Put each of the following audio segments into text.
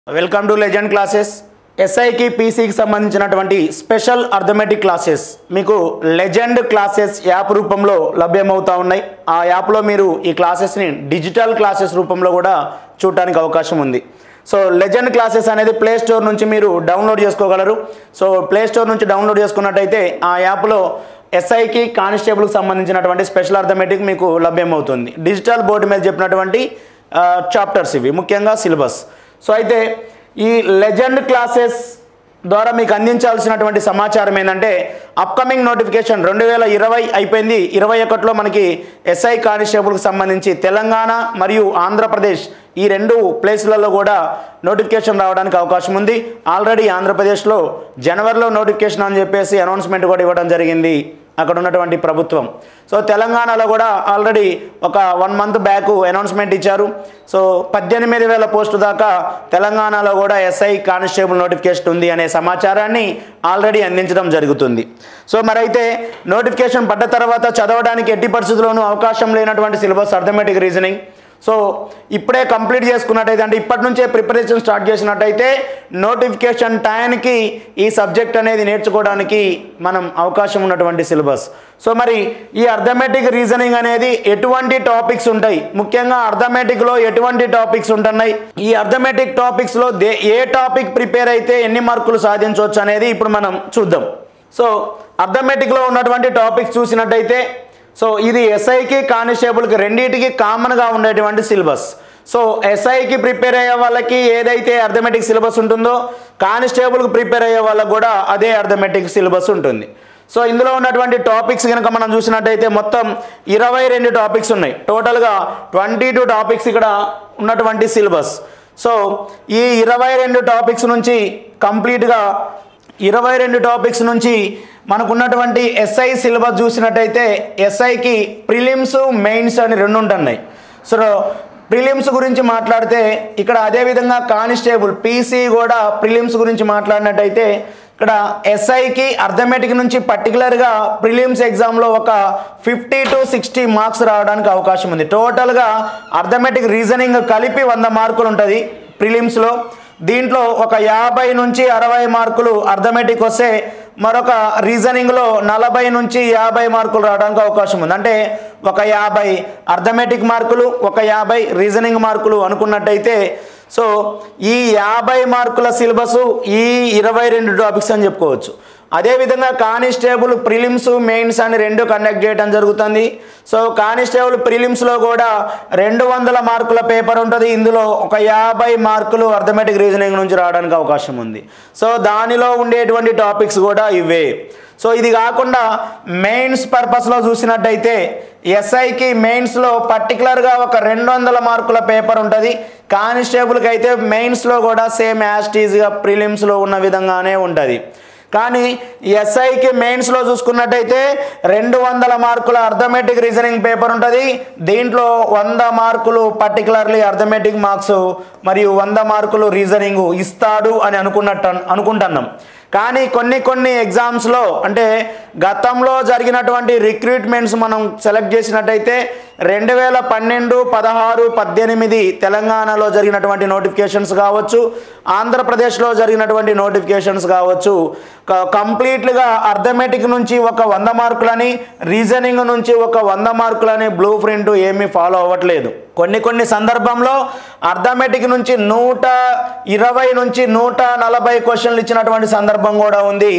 welcome to legend classes ఎస్ఐకి పీసీకి సంబంధించినటువంటి స్పెషల్ అర్థమెటిక్ క్లాసెస్ మీకు లెజెండ్ క్లాసెస్ యాప్ రూపంలో లభ్యమవుతా ఉన్నాయి ఆ యాప్లో మీరు ఈ క్లాసెస్ని డిజిటల్ క్లాసెస్ రూపంలో కూడా చూడటానికి అవకాశం ఉంది సో లెజెండ్ క్లాసెస్ అనేది ప్లే స్టోర్ నుంచి మీరు డౌన్లోడ్ చేసుకోగలరు సో ప్లే స్టోర్ నుంచి డౌన్లోడ్ చేసుకున్నట్టయితే ఆ యాప్లో ఎస్ఐకి కానిస్టేబుల్కి సంబంధించినటువంటి స్పెషల్ అర్థమెటిక్ మీకు లభ్యమవుతుంది డిజిటల్ బోర్డు మీద చెప్పినటువంటి చాప్టర్స్ ఇవి ముఖ్యంగా సిలబస్ సో అయితే ఈ లెజెండ్ క్లాసెస్ ద్వారా మీకు అందించాల్సినటువంటి సమాచారం ఏంటంటే అప్కమింగ్ నోటిఫికేషన్ రెండు వేల ఇరవై అయిపోయింది ఇరవై ఒకటిలో మనకి ఎస్ఐ కానిస్టేబుల్కి సంబంధించి తెలంగాణ మరియు ఆంధ్రప్రదేశ్ ఈ రెండు ప్లేస్లలో కూడా నోటిఫికేషన్ రావడానికి అవకాశం ఉంది ఆల్రెడీ ఆంధ్రప్రదేశ్లో జనవరిలో నోటిఫికేషన్ అని చెప్పేసి అనౌన్స్మెంట్ కూడా ఇవ్వడం జరిగింది అక్కడ ఉన్నటువంటి ప్రభుత్వం సో తెలంగాణలో కూడా ఆల్రెడీ ఒక వన్ మంత్ బ్యాక్ అనౌన్స్మెంట్ ఇచ్చారు సో పద్దెనిమిది వేల పోస్టు దాకా తెలంగాణలో కూడా ఎస్ఐ కానిస్టేబుల్ నోటిఫికేషన్ ఉంది అనే సమాచారాన్ని ఆల్రెడీ అందించడం జరుగుతుంది సో మరైతే నోటిఫికేషన్ పడ్డ తర్వాత చదవడానికి ఎట్టి పరిస్థితుల్లోనూ అవకాశం లేనటువంటి సిలబస్ అర్థమెటిక్ రీజనింగ్ సో ఇప్పుడే కంప్లీట్ చేసుకున్నట్టయితే అంటే ఇప్పటి నుంచే ప్రిపరేషన్ స్టార్ట్ చేసినట్టయితే నోటిఫికేషన్ టైంకి ఈ సబ్జెక్ట్ అనేది నేర్చుకోవడానికి మనం అవకాశం ఉన్నటువంటి సిలబస్ సో మరి ఈ అర్థమెటిక్ రీజనింగ్ అనేది ఎటువంటి టాపిక్స్ ఉంటాయి ముఖ్యంగా అర్థమెటిక్లో ఎటువంటి టాపిక్స్ ఉంటున్నాయి ఈ అర్థమెటిక్ టాపిక్స్లో దే ఏ టాపిక్ ప్రిపేర్ అయితే ఎన్ని మార్కులు సాధించవచ్చు అనేది ఇప్పుడు మనం చూద్దాం సో అర్థమెటిక్లో ఉన్నటువంటి టాపిక్స్ చూసినట్టయితే సో ఇది ఎస్ఐకి కానిస్టేబుల్కి రెండింటికి కామన్గా ఉండేటువంటి సిలబస్ సో ఎస్ఐకి ప్రిపేర్ అయ్యే వాళ్ళకి ఏదైతే అర్థమెటిక్ సిలబస్ ఉంటుందో కానిస్టేబుల్కి ప్రిపేర్ అయ్యే వాళ్ళకి కూడా అదే అర్థమెటిక్ సిలబస్ ఉంటుంది సో ఇందులో ఉన్నటువంటి టాపిక్స్ కనుక మనం చూసినట్టయితే మొత్తం ఇరవై రెండు టాపిక్స్ ఉన్నాయి టోటల్గా ట్వంటీ టూ టాపిక్స్ ఇక్కడ ఉన్నటువంటి సిలబస్ సో ఈ ఇరవై రెండు టాపిక్స్ నుంచి కంప్లీట్గా ఇరవై రెండు టాపిక్స్ నుంచి మనకున్నటువంటి ఎస్ఐ సిలబస్ చూసినట్టయితే ఎస్ఐకి ప్రిలిమ్స్ మెయిన్స్ అని రెండు ఉంటున్నాయి సో ప్రిలిమ్స్ గురించి మాట్లాడితే ఇక్కడ అదేవిధంగా కానిస్టేబుల్ పీసీ కూడా ప్రిలిమ్స్ గురించి మాట్లాడినట్టయితే ఇక్కడ ఎస్ఐకి అర్థమెటిక్ నుంచి పర్టికులర్గా ప్రిలిమ్స్ ఎగ్జామ్లో ఒక ఫిఫ్టీ టు సిక్స్టీ మార్క్స్ రావడానికి అవకాశం ఉంది టోటల్గా అర్థమెటిక్ రీజనింగ్ కలిపి వంద మార్కులు ఉంటుంది ప్రిలిమ్స్లో దీంట్లో ఒక యాభై నుంచి అరవై మార్కులు అర్థమెటిక్ వస్తే మరొక రీజనింగ్లో నలభై నుంచి యాభై మార్కులు రావడానికి అవకాశం ఉంది అంటే ఒక యాభై అర్థమెటిక్ మార్కులు ఒక యాభై రీజనింగ్ మార్కులు అనుకున్నట్టయితే సో ఈ యాభై మార్కుల సిలబస్ ఈ ఇరవై రెండు టాపిక్స్ అని చెప్పుకోవచ్చు అదేవిధంగా కానిస్టేబుల్ ప్రిలిమ్స్ మెయిన్స్ అని రెండు కండక్ట్ చేయడం జరుగుతుంది సో కానిస్టేబుల్ ప్రిలిమ్స్లో కూడా రెండు వందల మార్కుల పేపర్ ఉంటుంది ఇందులో ఒక యాభై మార్కులు అర్థమెటిక్ రీజనింగ్ నుంచి రావడానికి అవకాశం ఉంది సో దానిలో ఉండేటువంటి టాపిక్స్ కూడా ఇవే సో ఇది కాకుండా మెయిన్స్ పర్పస్లో చూసినట్టయితే ఎస్ఐకి మెయిన్స్లో పర్టికులర్గా ఒక రెండు వందల మార్కుల పేపర్ ఉంటుంది కానిస్టేబుల్కి అయితే మెయిన్స్లో కూడా సేమ్ యాస్టీజ్గా ప్రిలిమ్స్లో ఉన్న విధంగానే ఉంటుంది కానీ ఎస్ఐకి మెయిన్స్లో చూసుకున్నట్టయితే రెండు వందల మార్కుల అర్థమెటిక్ రీజనింగ్ పేపర్ ఉంటుంది దీంట్లో వంద మార్కులు పర్టికులర్లీ అర్థమెటిక్ మార్క్స్ మరియు వంద మార్కులు రీజనింగ్ ఇస్తాడు అని అనుకున్నట్టు అనుకుంటున్నాం కానీ కొన్ని కొన్ని ఎగ్జామ్స్లో అంటే గతంలో జరిగినటువంటి రిక్రూట్మెంట్స్ మనం సెలెక్ట్ చేసినట్టయితే రెండు వేల పన్నెండు పదహారు పద్దెనిమిది తెలంగాణలో జరిగినటువంటి నోటిఫికేషన్స్ కావచ్చు ఆంధ్రప్రదేశ్లో జరిగినటువంటి నోటిఫికేషన్స్ కావచ్చు కంప్లీట్గా అర్థమెటిక్ నుంచి ఒక వంద మార్కులని రీజనింగ్ నుంచి ఒక వంద మార్కులని బ్లూ ప్రింట్ ఏమీ ఫాలో అవ్వట్లేదు కొన్ని కొన్ని సందర్భంలో అర్థమెటిక్ నుంచి నూట ఇరవై నుంచి నూట నలభై క్వశ్చన్లు ఇచ్చినటువంటి సందర్భం కూడా ఉంది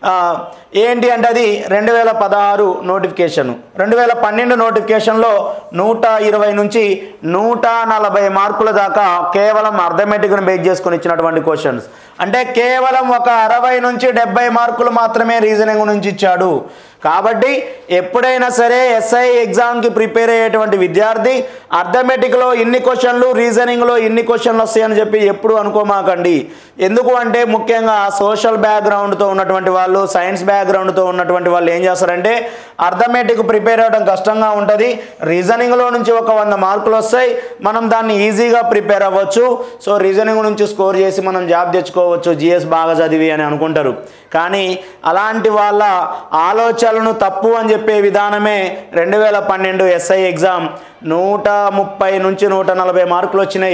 ఏంటి అంటే అది రెండు వేల పదహారు నోటిఫికేషన్ రెండు వేల పన్నెండు నోటిఫికేషన్లో నూట ఇరవై నుంచి నూట నలభై మార్కుల దాకా కేవలం అర్థమెటిక్ను బేస్ చేసుకొని ఇచ్చినటువంటి క్వశ్చన్స్ అంటే కేవలం ఒక అరవై నుంచి డెబ్బై మార్కులు మాత్రమే రీజనింగ్ నుంచి ఇచ్చాడు కాబట్టి ఎప్పుడైనా సరే ఎస్ఐ ఎగ్జామ్కి ప్రిపేర్ అయ్యేటువంటి విద్యార్థి అర్థమెటిక్లో ఇన్ని క్వశ్చన్లు రీజనింగ్లో ఇన్ని క్వశ్చన్లు వస్తాయని చెప్పి ఎప్పుడు అనుకోమాకండి ఎందుకు అంటే ముఖ్యంగా సోషల్ బ్యాక్గ్రౌండ్తో ఉన్నటువంటి వాళ్ళు సైన్స్ బ్యాక్గ్రౌండ్తో ఉన్నటువంటి వాళ్ళు ఏం చేస్తారంటే అర్థమెటిక్ ప్రిపేర్ అవ్వడం కష్టంగా ఉంటుంది రీజనింగ్లో నుంచి ఒక వంద మార్కులు వస్తాయి మనం దాన్ని ఈజీగా ప్రిపేర్ అవ్వచ్చు సో రీజనింగ్ నుంచి స్కోర్ చేసి మనం జాబ్ తెచ్చుకోవచ్చు జిఎస్ బాగా చదివి అని అనుకుంటారు కానీ అలాంటి వాళ్ళ ఆలోచనలను తప్పు అని చెప్పే విధానమే రెండు వేల పన్నెండు ఎస్ఐ ఎగ్జామ్ నూట ముప్పై నుంచి నూట నలభై మార్కులు వచ్చినాయి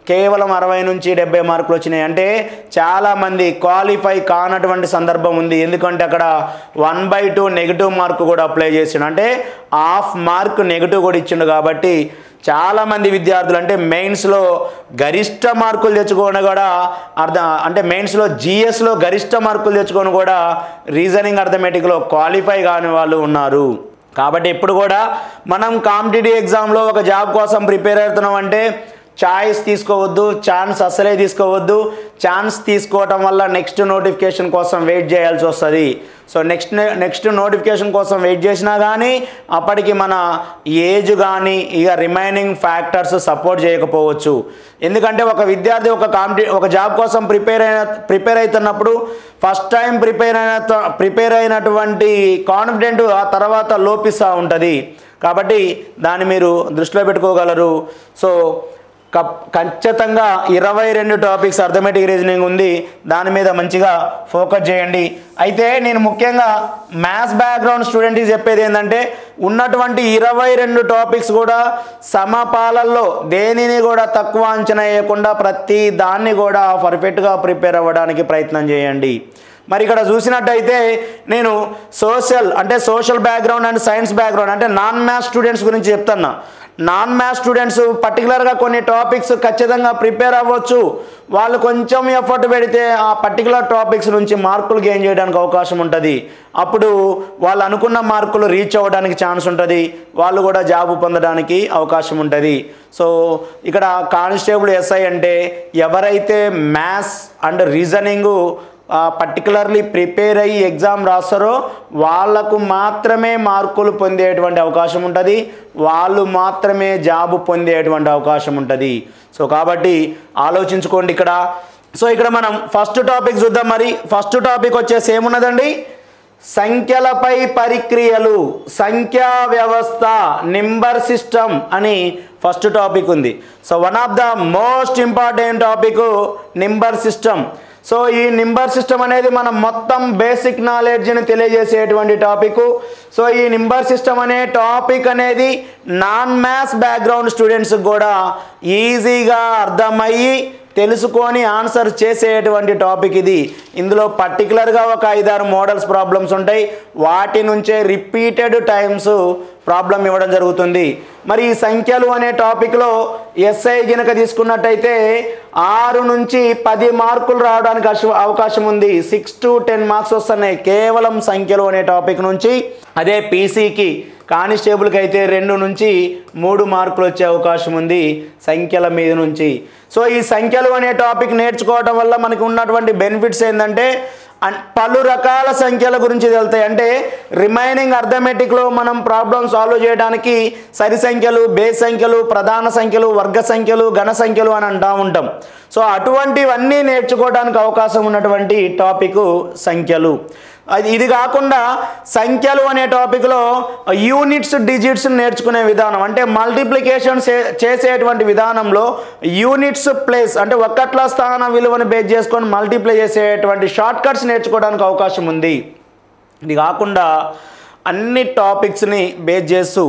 కేవలం అరవై నుంచి డెబ్బై మార్కులు వచ్చినాయి అంటే చాలామంది క్వాలిఫై కానటువంటి సందర్భం ఉంది ఎందుకంటే అక్కడ one by two negative mark కూడా అప్లై చేసిండు అంటే హాఫ్ మార్క్ నెగిటివ్ కూడా ఇచ్చిండు కాబట్టి చాలామంది విద్యార్థులు అంటే మెయిన్స్లో గరిష్ట మార్కులు తెచ్చుకొని కూడా అర్థం అంటే మెయిన్స్లో జిఎస్లో గరిష్ట మార్కులు తెచ్చుకొని కూడా రీజనింగ్ అర్థమెటిక్లో క్వాలిఫై కాని వాళ్ళు ఉన్నారు కాబట్టి ఎప్పుడు కూడా మనం కాంపిటేటివ్ ఎగ్జామ్లో ఒక జాబ్ కోసం ప్రిపేర్ అవుతున్నాం అంటే చాయిస్ తీసుకోవద్దు ఛాన్స్ అసలే తీసుకోవద్దు ఛాన్స్ తీసుకోవటం వల్ల నెక్స్ట్ నోటిఫికేషన్ కోసం వెయిట్ చేయాల్సి వస్తుంది సో నెక్స్ట్ నెక్స్ట్ నోటిఫికేషన్ కోసం వెయిట్ చేసినా కానీ అప్పటికి మన ఏజ్ కానీ ఇక రిమైనింగ్ ఫ్యాక్టర్స్ సపోర్ట్ చేయకపోవచ్చు ఎందుకంటే ఒక విద్యార్థి ఒక కాంపిటీ ఒక జాబ్ కోసం ప్రిపేర్ అయిన ప్రిపేర్ అవుతున్నప్పుడు ఫస్ట్ టైం ప్రిపేర్ అయిన ప్రిపేర్ అయినటువంటి కాన్ఫిడెంట్ ఆ తర్వాత లోపిస్తూ ఉంటుంది కాబట్టి దాన్ని మీరు దృష్టిలో పెట్టుకోగలరు సో కప్ ఖచ్చితంగా ఇరవై రెండు టాపిక్స్ అర్థమెటిక్ రీజనింగ్ ఉంది దాని మీద మంచిగా ఫోకస్ చేయండి అయితే నేను ముఖ్యంగా మ్యాథ్స్ బ్యాక్గ్రౌండ్ స్టూడెంట్కి చెప్పేది ఏంటంటే ఉన్నటువంటి ఇరవై రెండు టాపిక్స్ కూడా సమపాలల్లో దేనిని కూడా తక్కువ అంచనా వేయకుండా ప్రతి దాన్ని కూడా పర్ఫెక్ట్గా ప్రిపేర్ అవ్వడానికి ప్రయత్నం చేయండి మరి ఇక్కడ చూసినట్టయితే నేను సోషల్ అంటే social background and science background అంటే నాన్ మ్యాథ్స్ స్టూడెంట్స్ గురించి చెప్తున్నా నాన్ మ్యాథ్స్ స్టూడెంట్స్ పర్టికులర్గా కొన్ని టాపిక్స్ ఖచ్చితంగా ప్రిపేర్ అవ్వచ్చు వాళ్ళు కొంచెం ఎఫర్ట్ పెడితే ఆ పర్టికులర్ టాపిక్స్ నుంచి మార్కులు గెయిన్ చేయడానికి అవకాశం ఉంటుంది అప్పుడు వాళ్ళు అనుకున్న మార్కులు రీచ్ అవ్వడానికి ఛాన్స్ ఉంటుంది వాళ్ళు కూడా జాబ్ పొందడానికి అవకాశం ఉంటుంది సో ఇక్కడ కానిస్టేబుల్ ఎస్ఐ అంటే ఎవరైతే maths and reasoning particularly prepare అయ్యి ఎగ్జామ్ రాస్తారో వాళ్ళకు మాత్రమే మార్కులు పొందేటువంటి అవకాశం ఉంటుంది వాళ్ళు మాత్రమే జాబ్ పొందేటువంటి అవకాశం ఉంటుంది సో కాబట్టి ఆలోచించుకోండి ఇక్కడ సో ఇక్కడ మనం ఫస్ట్ టాపిక్ చూద్దాం మరి ఫస్ట్ టాపిక్ వచ్చేసి ఏమున్నదండి సంఖ్యలపై పరిక్రియలు సంఖ్యా వ్యవస్థ నింబర్ సిస్టమ్ అని ఫస్ట్ టాపిక్ ఉంది so one of the most important topic number system so ఈ నింబర్ సిస్టమ్ అనేది మనం మొత్తం బేసిక్ నాలెడ్జ్ని తెలియజేసేటువంటి టాపిక్ సో ఈ నింబర్ సిస్టమ్ అనే టాపిక్ అనేది నాన్ మ్యాథ్స్ బ్యాక్గ్రౌండ్ స్టూడెంట్స్కి కూడా ఈజీగా అర్థమయ్యి తెలుసుకొని ఆన్సర్ చేసేటువంటి టాపిక్ ఇది ఇందులో పర్టికులర్గా ఒక ఐదారు మోడల్స్ ప్రాబ్లమ్స్ ఉంటాయి వాటి నుంచే రిపీటెడ్ టైమ్స్ ప్రాబ్లం ఇవ్వడం జరుగుతుంది మరి ఈ సంఖ్యలు అనే టాపిక్లో ఎస్ఐ గినక తీసుకున్నట్టయితే ఆరు నుంచి పది మార్కులు రావడానికి అశ- అవకాశం ఉంది సిక్స్ టు టెన్ మార్క్స్ వస్తున్నాయి కేవలం సంఖ్యలు అనే టాపిక్ నుంచి అదే పీసీకి కానిస్టేబుల్కి అయితే రెండు నుంచి మూడు మార్కులు వచ్చే అవకాశం ఉంది సంఖ్యల మీద నుంచి సో ఈ సంఖ్యలు అనే టాపిక్ నేర్చుకోవడం వల్ల మనకు ఉన్నటువంటి బెనిఫిట్స్ ఏంటంటే అన్- పలు రకాల సంఖ్యల గురించి తెలుతాయి అంటే రిమైనింగ్ అర్థమెటిక్లో మనం ప్రాబ్లమ్ సాల్వ్ చేయడానికి సరి సంఖ్యలు బేస్ సంఖ్యలు ప్రధాన సంఖ్యలు వర్గ సంఖ్యలు ఘన సంఖ్యలు అని అంటూ ఉంటాం సో అటువంటివన్నీ నేర్చుకోవడానికి అవకాశం ఉన్నటువంటి టాపిక్ సంఖ్యలు అది ఇది కాకుండా సంఖ్యలు అనే టాపిక్లో యూనిట్స్ డిజిట్స్ నేర్చుకునే విధానం అంటే మల్టిప్లికేషన్ చేసేటువంటి విధానంలో యూనిట్స్ ప్లేస్ అంటే ఒక్కట్ల స్థాన విలువను బేస్ చేసుకొని మల్టిప్లై చేసేటువంటి షార్ట్ కట్స్ నేర్చుకోవడానికి అవకాశం ఉంది ఇది కాకుండా అన్ని టాపిక్స్ని బేస్ చేస్తూ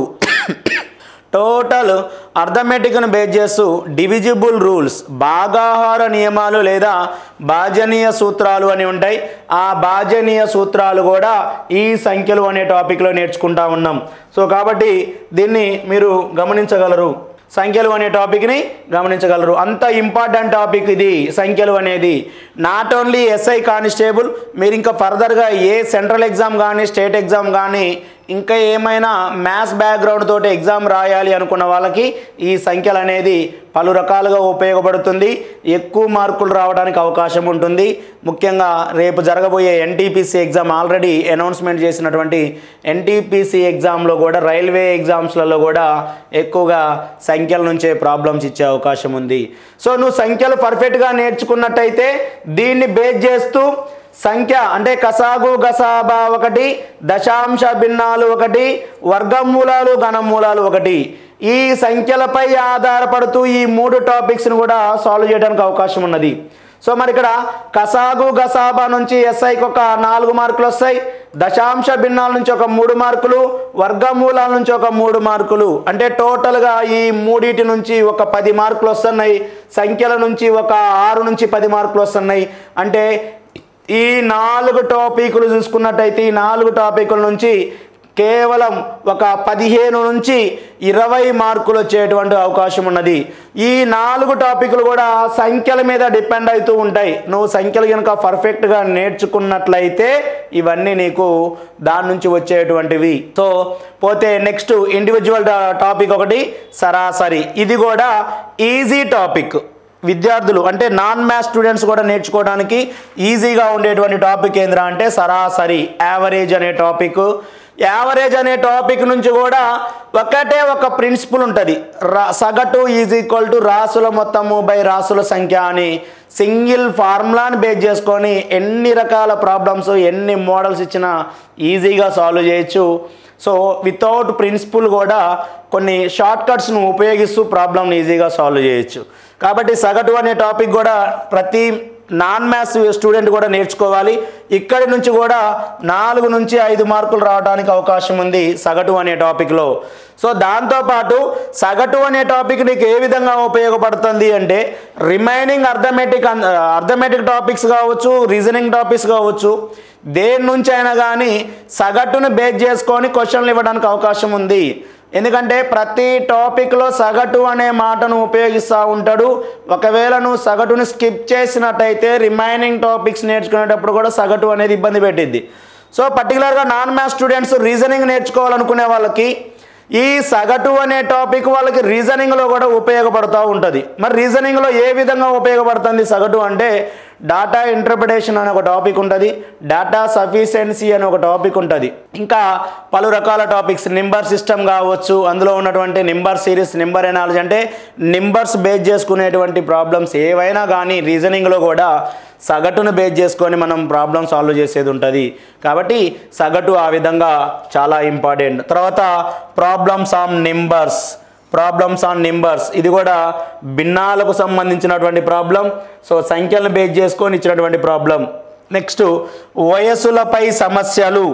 టోటల్ అర్థమెటిక్ను బేస్ చేస్తూ డివిజిబుల్ రూల్స్ భాగాహార నియమాలు లేదా భాజనీయ సూత్రాలు అని ఉంటాయి ఆ భాజనీయ సూత్రాలు కూడా ఈ సంఖ్యలు అనే టాపిక్లో నేర్చుకుంటా ఉన్నాం సో కాబట్టి దీన్ని మీరు గమనించగలరు సంఖ్యలు అనే టాపిక్ని గమనించగలరు అంత ఇంపార్టెంట్ టాపిక్ ఇది సంఖ్యలు అనేది నాట్ ఓన్లీ ఎస్ఐ కానిస్టేబుల్ మీరు ఇంకా ఫర్దర్గా ఏ సెంట్రల్ ఎగ్జామ్ కానీ స్టేట్ ఎగ్జామ్ కానీ ఇంకా ఏమైనా మ్యాథ్స్ బ్యాక్గ్రౌండ్ తోటి ఎగ్జామ్ రాయాలి అనుకున్న వాళ్ళకి ఈ సంఖ్యలు అనేది పలు రకాలుగా ఉపయోగపడుతుంది ఎక్కువ మార్కులు రావడానికి అవకాశం ఉంటుంది ముఖ్యంగా రేపు జరగబోయే ఎన్టీపీసీ ఎగ్జామ్ ఆల్రెడీ అనౌన్స్మెంట్ చేసినటువంటి ఎన్టీపీసీ ఎగ్జామ్లో కూడా రైల్వే ఎగ్జామ్స్లలో కూడా ఎక్కువగా సంఖ్యల నుంచే ప్రాబ్లమ్స్ ఇచ్చే అవకాశం ఉంది సో నువ్వు సంఖ్యలు పర్ఫెక్ట్గా నేర్చుకున్నట్టయితే దీన్ని బేస్ చేస్తూ సంఖ్య అంటే కసాగు గసాబా ఒకటి దశాంశ భిన్నాలు ఒకటి వర్గమూలాలు ఘనమూలాలు ఒకటి ఈ సంఖ్యలపై ఆధారపడుతూ ఈ మూడు టాపిక్స్ని కూడా సాల్వ్ చేయడానికి అవకాశం ఉన్నది సో మరి ఇక్కడ కసాగు గసాబా నుంచి ఎస్ఐకి ఒక నాలుగు మార్కులు వస్తాయి దశాంశ భిన్నాల నుంచి ఒక మూడు మార్కులు వర్గమూలాల నుంచి ఒక మూడు మార్కులు అంటే టోటల్గా ఈ మూడిటి నుంచి ఒక పది మార్కులు వస్తున్నాయి సంఖ్యల నుంచి ఒక ఆరు నుంచి పది మార్కులు వస్తున్నాయి అంటే ఈ నాలుగు టాపిక్లు చూసుకున్నట్టయితే ఈ నాలుగు టాపిక్ల నుంచి కేవలం ఒక పదిహేను నుంచి ఇరవై మార్కులు వచ్చేటువంటి అవకాశం ఉన్నది ఈ నాలుగు టాపిక్లు కూడా సంఖ్యల మీద డిపెండ్ అవుతూ ఉంటాయి నువ్వు సంఖ్యలు కనుక పర్ఫెక్ట్గా నేర్చుకున్నట్లయితే ఇవన్నీ నీకు దాని నుంచి వచ్చేటువంటివి సో పోతే నెక్స్ట్ ఇండివిజువల్ టాపిక్ ఒకటి సరాసరి ఇది కూడా ఈజీ టాపిక్ విద్యార్థులు అంటే నాన్ మ్యాథ్స్ స్టూడెంట్స్ కూడా నేర్చుకోవడానికి ఈజీగా ఉండేటువంటి టాపిక్ ఏంద్రా అంటే సరాసరి యావరేజ్ అనే టాపిక్ యావరేజ్ అనే టాపిక్ నుంచి కూడా ఒకటే ఒక ప్రిన్సిపల్ ఉంటుంది రా సగటు ఈజ్ ఈక్వల్ టు రాసుల మొత్తము బై రాసుల సంఖ్య అని సింగిల్ ఫార్ములాని బేస్ చేసుకొని ఎన్ని రకాల ప్రాబ్లమ్స్ ఎన్ని మోడల్స్ ఇచ్చినా ఈజీగా సాల్వ్ చేయొచ్చు సో వితౌట్ ప్రిన్సిపల్ కూడా కొన్ని షార్ట్ కట్స్ను ఉపయోగిస్తూ ప్రాబ్లమ్ని ఈజీగా సాల్వ్ చేయొచ్చు కాబట్టి సగటు అనే టాపిక్ కూడా ప్రతి నాన్ మ్యాథ్స్ స్టూడెంట్ కూడా నేర్చుకోవాలి ఇక్కడి నుంచి కూడా నాలుగు నుంచి ఐదు మార్కులు రావడానికి అవకాశం ఉంది సగటు అనే టాపిక్లో సో దాంతోపాటు సగటు అనే టాపిక్ నీకు ఏ విధంగా ఉపయోగపడుతుంది అంటే రిమైనింగ్ అర్థమెటిక్ అర్థమెటిక్ టాపిక్స్ కావచ్చు రీజనింగ్ టాపిక్స్ కావచ్చు దేని నుంచి అయినా కానీ సగటును బేస్ చేసుకొని క్వశ్చన్లు ఇవ్వడానికి అవకాశం ఉంది ఎందుకంటే ప్రతి టాపిక్లో సగటు అనే మాటను ఉపయోగిస్తూ ఉంటాడు ఒకవేళ నువ్వు సగటుని స్కిప్ చేసినట్టయితే రిమైనింగ్ టాపిక్స్ నేర్చుకునేటప్పుడు కూడా సగటు అనేది ఇబ్బంది పెట్టింది సో పర్టికులర్గా నాన్ మ్యాథ్స్ స్టూడెంట్స్ రీజనింగ్ నేర్చుకోవాలనుకునే వాళ్ళకి ఈ సగటు అనే టాపిక్ వాళ్ళకి రీజనింగ్లో కూడా ఉపయోగపడుతూ ఉంటుంది మరి రీజనింగ్లో ఏ విధంగా ఉపయోగపడుతుంది సగటు అంటే డాటా ఇంటర్ప్రిటేషన్ అనే ఒక టాపిక్ ఉంటుంది డాటా సఫిషియన్సీ అనే ఒక టాపిక్ ఉంటుంది ఇంకా పలు రకాల టాపిక్స్ నింబర్ సిస్టమ్ కావచ్చు అందులో ఉన్నటువంటి నింబర్ సిరీస్ నింబర్ ఎనాలజీ అంటే నింబర్స్ బేస్ చేసుకునేటువంటి ప్రాబ్లమ్స్ ఏవైనా కానీ రీజనింగ్లో కూడా సగటును బేస్ చేసుకొని మనం ప్రాబ్లమ్ సాల్వ్ చేసేది ఉంటుంది కాబట్టి సగటు ఆ విధంగా చాలా ఇంపార్టెంట్ తర్వాత problems on numbers problems on numbers ఇది కూడా భిన్నాలకు సంబంధించినటువంటి ప్రాబ్లం సో సంఖ్యలను బేస్ చేసుకొని ఇచ్చినటువంటి ప్రాబ్లం నెక్స్ట్ వయస్సులపై సమస్యలు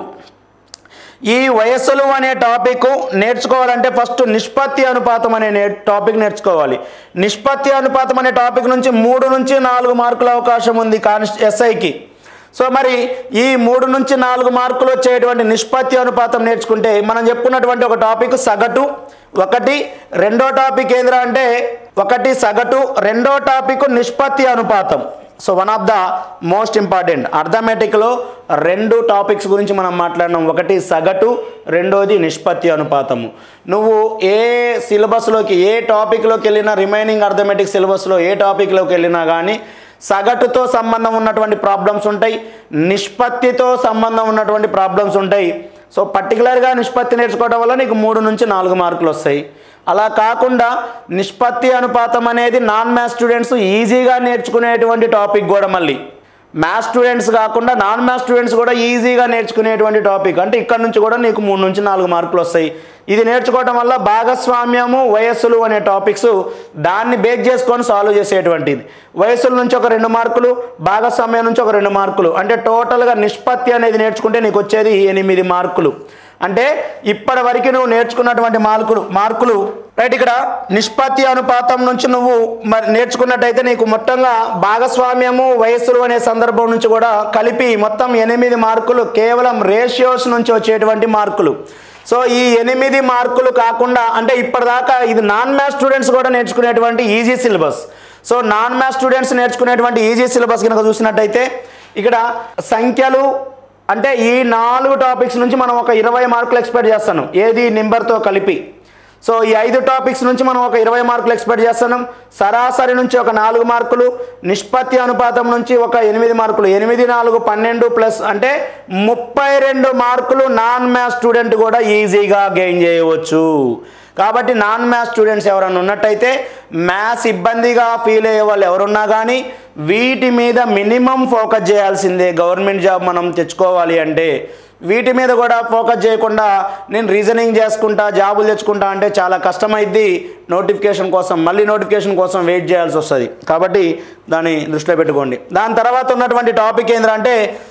ఈ వయస్సులు అనే టాపిక్ నేర్చుకోవాలంటే ఫస్ట్ నిష్పత్తి అనుపాతం అనే నే టాపిక్ నేర్చుకోవాలి నిష్పత్తి అనుపాతం అనే టాపిక్ నుంచి మూడు నుంచి నాలుగు మార్కుల అవకాశం ఉంది కాని ఎస్ఐకి సో మరి ఈ మూడు నుంచి నాలుగు మార్కులు వచ్చేటువంటి నిష్పత్తి అనుపాతం నేర్చుకుంటే మనం చెప్పుకున్నటువంటి ఒక టాపిక్ సగటు ఒకటి రెండో టాపిక్ ఏంద్రా అంటే ఒకటి సగటు రెండో టాపిక్ నిష్పత్తి అనుపాతం so one of the most important అర్థమెటిక్లో రెండు టాపిక్స్ గురించి మనం మాట్లాడినాం ఒకటి సగటు రెండోది నిష్పత్తి అనుపాతము నువ్వు ఏ సిలబస్లోకి ఏ టాపిక్లోకి వెళ్ళినా రిమైనింగ్ అర్థమెటిక్ సిలబస్లో ఏ టాపిక్లోకి వెళ్ళినా కానీ సగటుతో సంబంధం ఉన్నటువంటి ప్రాబ్లమ్స్ ఉంటాయి నిష్పత్తితో సంబంధం ఉన్నటువంటి ప్రాబ్లమ్స్ ఉంటాయి సో పర్టికులర్గా నిష్పత్తి నేర్చుకోవడం వల్ల నీకు మూడు నుంచి నాలుగు మార్కులు వస్తాయి అలా కాకుండా నిష్పత్తి అనుపాతం అనేది నాన్ మ్యాథ్స్ స్టూడెంట్స్ ఈజీగా నేర్చుకునేటువంటి టాపిక్ కూడా మళ్ళీ మ్యాథ్స్ స్టూడెంట్స్ కాకుండా నాన్ మ్యాథ్స్ స్టూడెంట్స్ కూడా ఈజీగా నేర్చుకునేటువంటి టాపిక్ అంటే ఇక్కడ నుంచి కూడా నీకు మూడు నుంచి నాలుగు మార్కులు వస్తాయి ఇది నేర్చుకోవడం వల్ల భాగస్వామ్యము వయస్సులు అనే టాపిక్స్ దాన్ని బేస్ చేసుకొని సాల్వ్ చేసేటువంటిది వయస్సుల నుంచి ఒక రెండు మార్కులు భాగస్వామ్యం నుంచి ఒక రెండు మార్కులు అంటే టోటల్గా నిష్పత్తి అనేది నేర్చుకుంటే నీకు వచ్చేది ఎనిమిది మార్కులు అంటే ఇప్పటి వరకు నువ్వు నేర్చుకున్నటువంటి మార్కులు మార్కులు రైట్ ఇక్కడ నిష్పత్తి అనుపాతం నుంచి నువ్వు మరి నేర్చుకున్నట్టయితే నీకు మొత్తంగా భాగస్వామ్యము వయస్సులు అనే సందర్భం నుంచి కూడా కలిపి మొత్తం ఎనిమిది మార్కులు కేవలం రేషియోస్ నుంచి వచ్చేటువంటి మార్కులు సో ఈ ఎనిమిది మార్కులు కాకుండా అంటే ఇప్పటిదాకా ఇది నాన్ మ్యాథ్స్ స్టూడెంట్స్ కూడా నేర్చుకునేటువంటి easy syllabus so non maths students నేర్చుకునేటువంటి ఈజీ సిలబస్ కనుక చూసినట్టయితే ఇక్కడ సంఖ్యలు అంటే ఈ నాలుగు టాపిక్స్ నుంచి మనం ఒక ఇరవై మార్కులు ఎక్స్పెక్ట్ చేస్తాను ఏది నెంబర్తో కలిపి సో ఈ ఐదు టాపిక్స్ నుంచి మనం ఒక ఇరవై మార్కులు ఎక్స్పెక్ట్ చేస్తున్నాం సరాసరి నుంచి ఒక నాలుగు మార్కులు నిష్పత్తి అనుపాతం నుంచి ఒక ఎనిమిది మార్కులు ఎనిమిది నాలుగు పన్నెండు ప్లస్ అంటే ముప్పై రెండు మార్కులు నాన్ మ్యాథ్స్ స్టూడెంట్ కూడా ఈజీగా గెయిన్ చేయవచ్చు కాబట్టి నాన్ మ్యాథ్స్ స్టూడెంట్స్ ఎవరైనా ఉన్నట్టయితే మ్యాథ్స్ ఇబ్బందిగా ఫీల్ అయ్యే వాళ్ళు ఎవరున్నా కానీ వీటి మీద మినిమం ఫోకస్ చేయాల్సిందే గవర్నమెంట్ జాబ్ మనం తెచ్చుకోవాలి అంటే వీటి మీద కూడా ఫోకస్ చేయకుండా నేను రీజనింగ్ చేసుకుంటా జాబులు తెచ్చుకుంటా అంటే చాలా కష్టమైద్ది నోటిఫికేషన్ కోసం మళ్ళీ నోటిఫికేషన్ కోసం వెయిట్ చేయాల్సి వస్తుంది కాబట్టి దాన్ని దృష్టిలో పెట్టుకోండి దాని తర్వాత ఉన్నటువంటి టాపిక్ ఏంటంటే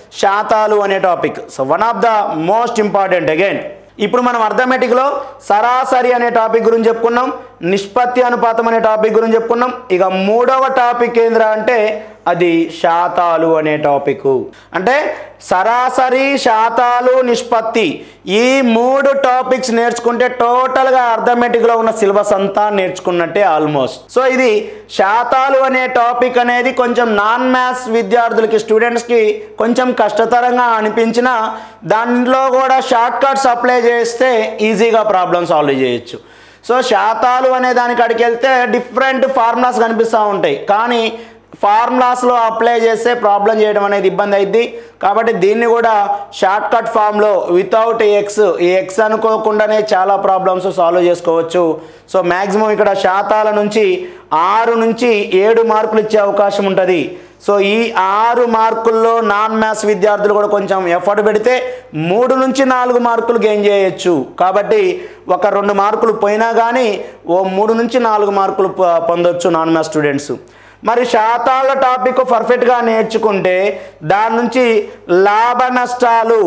శాతాలు అనే topic so one of the most important again ఇప్పుడు మనం అర్థమెటిక్లో సరాసరి అనే టాపిక్ గురించి చెప్పుకున్నాం నిష్పత్తి అనుపాతం అనే టాపిక్ గురించి చెప్పుకున్నాం ఇక మూడవ టాపిక్ ఏంద్రా అంటే అది శాతాలు అనే టాపిక్ అంటే సరాసరి శాతాలు నిష్పత్తి ఈ మూడు టాపిక్స్ నేర్చుకుంటే టోటల్గా అర్థమెటిక్లో ఉన్న సిలబస్ అంతా నేర్చుకున్నట్టే ఆల్మోస్ట్ సో ఇది శాతాలు అనే టాపిక్ అనేది కొంచెం నాన్ మ్యాథ్స్ విద్యార్థులకి స్టూడెంట్స్కి కొంచెం కష్టతరంగా అనిపించిన దాంట్లో కూడా షార్ట్ కట్స్ అప్లై చేస్తే ఈజీగా ప్రాబ్లమ్ సాల్వ్ చేయొచ్చు సో శాతాలు అనే దానికి అడిగి వెళ్తే డిఫరెంట్ ఫార్ములాస్ కనిపిస్తూ ఉంటాయి కానీ ఫార్ములాస్లో అప్లై చేస్తే ప్రాబ్లం చేయడం అనేది ఇబ్బంది అయింది కాబట్టి దీన్ని కూడా షార్ట్ కట్ ఫామ్లో వితౌట్ ఎక్స్ ఈ ఎక్స్ అనుకోకుండానే చాలా ప్రాబ్లమ్స్ సాల్వ్ చేసుకోవచ్చు సో మ్యాక్సిమం ఇక్కడ శాతాల నుంచి ఆరు నుంచి ఏడు మార్కులు ఇచ్చే అవకాశం ఉంటుంది సో ఈ ఆరు మార్కుల్లో నాన్ మ్యాథ్స్ విద్యార్థులు కూడా కొంచెం ఎఫర్ట్ పెడితే మూడు నుంచి నాలుగు మార్కులు గెయిన్ చేయొచ్చు కాబట్టి ఒక రెండు మార్కులు పోయినా కానీ ఓ మూడు నుంచి నాలుగు మార్కులు పొ- పొందొచ్చు నాన్ మ్యాథ్స్ స్టూడెంట్స్ మరి శాతాల టాపిక్ పర్ఫెక్ట్గా నేర్చుకుంటే దాని నుంచి లాభ నష్టాలు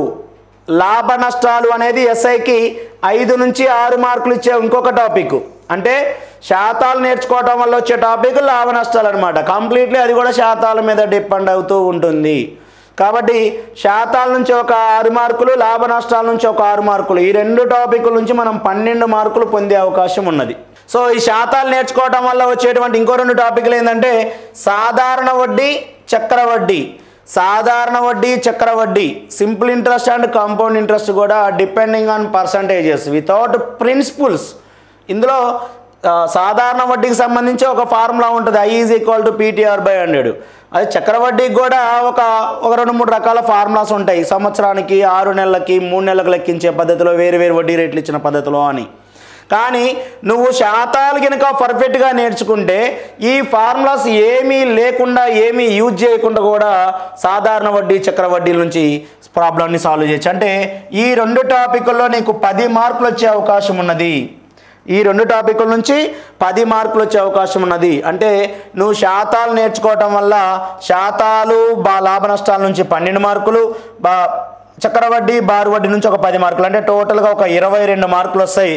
లాభ నష్టాలు అనేది ఎస్ఐకి ఐదు నుంచి ఆరు మార్కులు ఇచ్చే ఇంకొక టాపిక్ అంటే శాతాలు నేర్చుకోవటం వల్ల వచ్చే టాపిక్ లాభ నష్టాలు అనమాట కంప్లీట్లీ అది కూడా శాతాల మీద డిపెండ్ అవుతూ ఉంటుంది కాబట్టి శాతాల నుంచి ఒక ఆరు మార్కులు లాభ నష్టాల నుంచి ఒక ఆరు మార్కులు ఈ రెండు టాపిక్ల నుంచి మనం పన్నెండు మార్కులు పొందే అవకాశం ఉన్నది సో ఈ శాతాలు నేర్చుకోవటం వల్ల వచ్చేటువంటి ఇంకో రెండు టాపిక్లు ఏంటంటే సాధారణ వడ్డీ చక్ర వడ్డీ సాధారణ వడ్డీ చక్ర వడ్డీ simple interest and compound interest కూడా depending on percentages without principles ఇందులో ఆ, సాధారణ వడ్డీకి సంబంధించి ఒక ఫార్ములా ఉంటుంది I is equal to PTR by hundred అది చక్రవడ్డీకి కూడా ఒక ఒక రెండు మూడు రకాల ఫార్ములాస్ ఉంటాయి సంవత్సరానికి ఆరు నెలలకి మూడు నెలలకు లెక్కించే పద్ధతిలో వేరు వేరు వడ్డీ రేట్లు ఇచ్చిన పద్ధతిలో అని కానీ నువ్వు శాతాలు కనుక పర్ఫెక్ట్గా నేర్చుకుంటే ఈ ఫార్ములాస్ ఏమీ లేకుండా ఏమీ యూజ్ చేయకుండా కూడా సాధారణ వడ్డీ చక్ర వడ్డీల నుంచి ప్రాబ్లమ్ని సాల్వ్ చేయొచ్చు అంటే ఈ రెండు టాపిక్ల్లో నీకు పది మార్కులు వచ్చే అవకాశం ఉన్నది ఈ రెండు టాపిక్ల నుంచి పది మార్కులు వచ్చే అవకాశం ఉన్నది అంటే నువ్వు శాతాలు నేర్చుకోవటం వల్ల శాతాలు బా లాభ నష్టాల నుంచి పన్నెండు మార్కులు బా చక్రవడ్డీ బారు వడ్డీ నుంచి ఒక పది మార్కులు అంటే టోటల్గా ఒక ఇరవై రెండు మార్కులు వస్తాయి